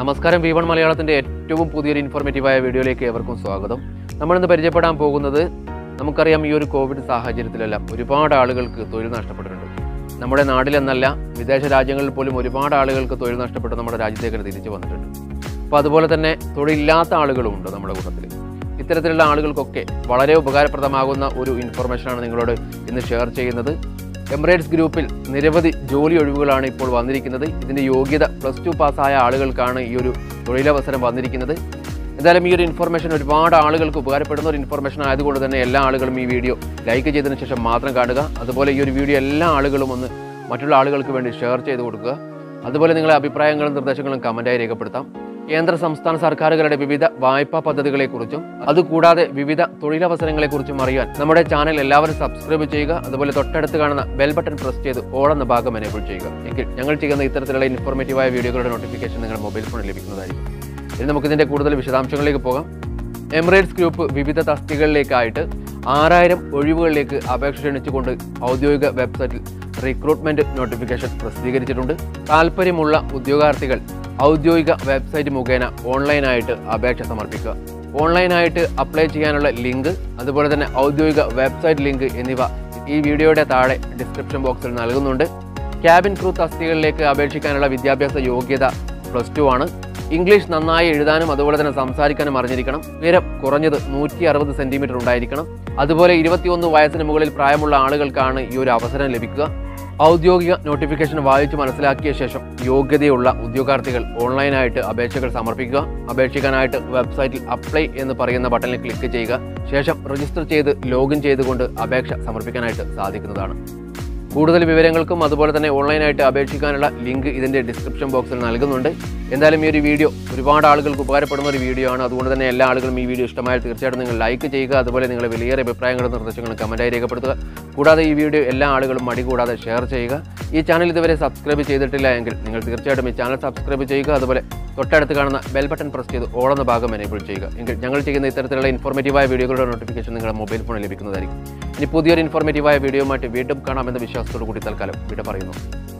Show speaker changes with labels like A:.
A: നമസ്കാരം V one മലയാളത്തിൻ്റെ ഏറ്റവും പുതിയൊരു ഇൻഫോർമേറ്റീവായ വീഡിയോയിലേക്ക് ഏവർക്കും സ്വാഗതം നമ്മളിന്ന് പരിചയപ്പെടാൻ പോകുന്നത് നമുക്കറിയാം ഈ ഒരു കോവിഡ് സാഹചര്യത്തിലെല്ലാം ഒരുപാട് ആളുകൾക്ക് തൊഴിൽ നഷ്ടപ്പെട്ടിട്ടുണ്ട് നമ്മുടെ നാട്ടിലെന്നല്ല വിദേശ രാജ്യങ്ങളിൽ പോലും ഒരുപാട് ആളുകൾക്ക് തൊഴിൽ നഷ്ടപ്പെട്ട് നമ്മുടെ രാജ്യത്തേക്ക് തന്നെ തിരിച്ചു വന്നിട്ടുണ്ട് അപ്പോൾ അതുപോലെ തന്നെ തൊഴിലില്ലാത്ത ആളുകളും ഉണ്ട് നമ്മുടെ കൂട്ടത്തിൽ ഇത്തരത്തിലുള്ള ആളുകൾക്കൊക്കെ വളരെ ഉപകാരപ്രദമാകുന്ന ഒരു ഇൻഫർമേഷനാണ് നിങ്ങളോട് ഇന്ന് ഷെയർ ചെയ്യുന്നത് എമിറേറ്റ്സ് ഗ്രൂപ്പിൽ നിരവധി ജോലി ഒഴിവുകളാണ് ഇപ്പോൾ വന്നിരിക്കുന്നത് ഇതിൻ്റെ യോഗ്യത പ്ലസ് ടു പാസ്സായ ആളുകൾക്കാണ് ഈ ഒരു തൊഴിലവസരം വന്നിരിക്കുന്നത് എന്തായാലും ഈ ഒരു ഇൻഫർമേഷൻ ഒരുപാട് ആളുകൾക്ക് ഉപകാരപ്പെടുന്ന ഒരു ഇൻഫർമേഷൻ ആയതുകൊണ്ട് തന്നെ എല്ലാ ആളുകളും ഈ വീഡിയോ ലൈക്ക് ചെയ്തതിന് ശേഷം മാത്രം കാണുക അതുപോലെ ഈ ഒരു വീഡിയോ എല്ലാ ആളുകളും ഒന്ന് മറ്റുള്ള ആളുകൾക്ക് വേണ്ടി ഷെയർ ചെയ്ത് കൊടുക്കുക അതുപോലെ നിങ്ങളുടെ അഭിപ്രായങ്ങളും നിർദ്ദേശങ്ങളും കമൻറ്റായി രേഖപ്പെടുത്താം കേന്ദ്ര സംസ്ഥാന സർക്കാരുകളുടെ വിവിധ വായ്പാ പദ്ധതികളെക്കുറിച്ചും അതുകൂടാതെ വിവിധ തൊഴിലവസരങ്ങളെക്കുറിച്ചും അറിയാൻ നമ്മുടെ ചാനൽ എല്ലാവരും സബ്സ്ക്രൈബ് ചെയ്യുക അതുപോലെ തൊട്ടടുത്ത് കാണുന്ന ബെൽ ബട്ടൺ പ്രസ് ചെയ്ത് ഓൾ എന്ന ഭാഗം എനേബിൾ ചെയ്യുക എങ്കിൽ ഞങ്ങൾ ചെയ്യുന്ന ഇത്തരത്തിലുള്ള ഇൻഫോർമേറ്റീവായ വീഡിയോകളുടെ നോട്ടിഫിക്കേഷൻ നിങ്ങളുടെ മൊബൈൽ ഫോണിൽ ലഭിക്കുന്നതായിരിക്കും ഇനി നമുക്കിതിൻ്റെ കൂടുതൽ വിശദാംശങ്ങളിലേക്ക് പോകാം എമിറേറ്റ്സ് ഗ്രൂപ്പ് വിവിധ തസ്തികകളിലേക്കായിട്ട് ആറായിരം ഒഴിവുകളിലേക്ക് അപേക്ഷ ക്ഷണിച്ചുകൊണ്ട് ഔദ്യോഗിക വെബ്സൈറ്റിൽ റിക്രൂട്ട്മെന്റ് നോട്ടിഫിക്കേഷൻ പ്രസിദ്ധീകരിച്ചിട്ടുണ്ട് താല്പര്യമുള്ള ഉദ്യോഗാർത്ഥികൾ ഔദ്യോഗിക വെബ്സൈറ്റ് മുഖേന ഓൺലൈനായിട്ട് അപേക്ഷ സമർപ്പിക്കുക ഓൺലൈനായിട്ട് അപ്ലൈ ചെയ്യാനുള്ള ലിങ്ക് അതുപോലെ തന്നെ ഔദ്യോഗിക വെബ്സൈറ്റ് ലിങ്ക് എന്നിവ ഈ വീഡിയോയുടെ താഴെ ഡിസ്ക്രിപ്ഷൻ ബോക്സിൽ നൽകുന്നുണ്ട് ക്യാബിൻ ക്രൂ തസ്തികകളിലേക്ക് അപേക്ഷിക്കാനുള്ള വിദ്യാഭ്യാസ യോഗ്യത പ്ലസ് ടു ആണ് ഇംഗ്ലീഷ് നന്നായി എഴുതാനും അതുപോലെ തന്നെ സംസാരിക്കാനും അറിഞ്ഞിരിക്കണം ഉയരം കുറഞ്ഞത് നൂറ്റി അറുപത് സെന്റിമീറ്റർ ഉണ്ടായിരിക്കണം അതുപോലെ ഇരുപത്തിയൊന്ന് വയസ്സിന് മുകളിൽ പ്രായമുള്ള ആളുകൾക്കാണ് ഈ ഒരു അവസരം ലഭിക്കുക ഔദ്യോഗിക നോട്ടിഫിക്കേഷൻ വായിച്ചു മനസ്സിലാക്കിയ ശേഷം യോഗ്യതയുള്ള ഉദ്യോഗാർത്ഥികൾ ഓൺലൈനായിട്ട് അപേക്ഷകൾ സമർപ്പിക്കുക അപേക്ഷിക്കാനായിട്ട് വെബ്സൈറ്റിൽ അപ്ലൈ എന്ന് പറയുന്ന ബട്ടണിൽ ക്ലിക്ക് ചെയ്യുക ശേഷം രജിസ്റ്റർ ചെയ്ത് ലോഗിൻ ചെയ്തുകൊണ്ട് അപേക്ഷ സമർപ്പിക്കാനായിട്ട് സാധിക്കുന്നതാണ് കൂടുതൽ വിവരങ്ങൾക്കും അതുപോലെ തന്നെ ഓൺലൈനായിട്ട് അപേക്ഷിക്കാനുള്ള ലിങ്ക് ഇതിൻ്റെ ഡിസ്ക്രിപ്ഷൻ ബോക്സിൽ നൽകുന്നുണ്ട് എന്തായാലും ഈ ഒരു വീഡിയോ ഒരുപാട് ആളുകൾക്ക് ഉപകാരപ്പെടുന്ന ഒരു വീഡിയോ ആണ് അതുകൊണ്ട് തന്നെ എല്ലാ ആളുകളും ഈ വീഡിയോ ഇഷ്ടമായാൽ തീർച്ചയായിട്ടും നിങ്ങൾ ലൈക്ക് ചെയ്യുക അതുപോലെ നിങ്ങളുടെ വലിയേറെ അഭിപ്രായങ്ങളും നിർദ്ദേശങ്ങളും കമൻറ്റായി രേഖപ്പെടുത്തുക കൂടാതെ ഈ വീഡിയോ എല്ലാ ആളുകളും മടി കൂടാതെ ഷെയർ ചെയ്യുക ഈ ചാനൽ ഇതുവരെ സബ്സ്ക്രൈബ് ചെയ്തിട്ടില്ല എങ്കിൽ നിങ്ങൾ തീർച്ചയായിട്ടും ഈ ചാനൽ സബ്സ്ക്രൈബ് ചെയ്യുക അതുപോലെ തൊട്ടടുത്ത് കാണുന്ന ബെൽ ബട്ടൺ പ്രസ് ചെയ്ത് ഓളെന്ന ഭാഗം എനേബിൾ ചെയ്യുക എങ്കിൽ ഞങ്ങൾ ചെയ്യുന്ന ഇത്തരത്തിലുള്ള ഇൻഫോർമേറ്റീവായ വീഡിയോകളുടെ നോട്ടിഫിക്കേഷൻ നിങ്ങളുടെ മൊബൈൽ ഫോണിൽ ലഭിക്കുന്നതായിരിക്കും ഇനി പുതിയൊരു ഇൻഫോർമേറ്റീവായ വീഡിയോയുമായിട്ട് വീണ്ടും കാണാമെന്ന വിശ്വാസത്തോടു കൂടി തൽക്കാലം വീട് പറയുന്നു